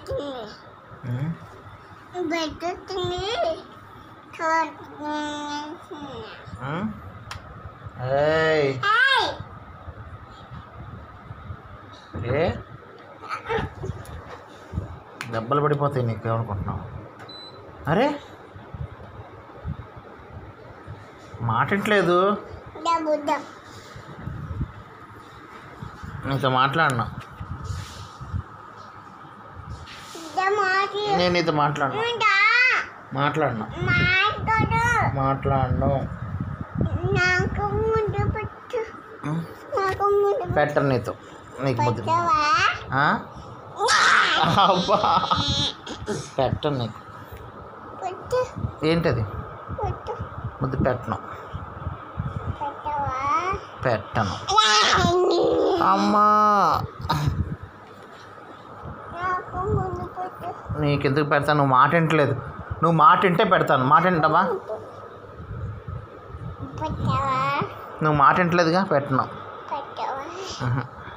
వచ్చింది ఉమ్. బెడ్ వచ్చింది చూడండి ఉమ్. ఏయ్ ఏయ్ ఏ దెబ్బలు పడిపోతాయి నీకు ఏమనుకుంటున్నావు అరే మాటింటలేదు డబ్బుద్దా నీతో మాట్లాడినా మాకి నేను నీతో మాట్లాడినా ఉంటా మాట్లాడినా మాట్లాడు మాట్లాడను నాకు ముందు పెట్టు ఉమ్. నాకు ముందు పెట్టను నీతో నీకు ముద్దు పెట్టవా ఆ? అబ్బా పెట్టను నీకు పెట్టు ఏంటది పెట్టు ముద్దు పెట్టను పెట్టవా పెట్టను అమ్మా నాకు ముందు పెట్టు నీకెందుకు పెడతాను నువ్వు మాట వింటలేదు నువ్వు మాట వింటే పెడతాను మాట వింటావా పెట్టవా నువ్వు మాట వింటలేదుగా పెట్టను పెట్టవా ఉహు.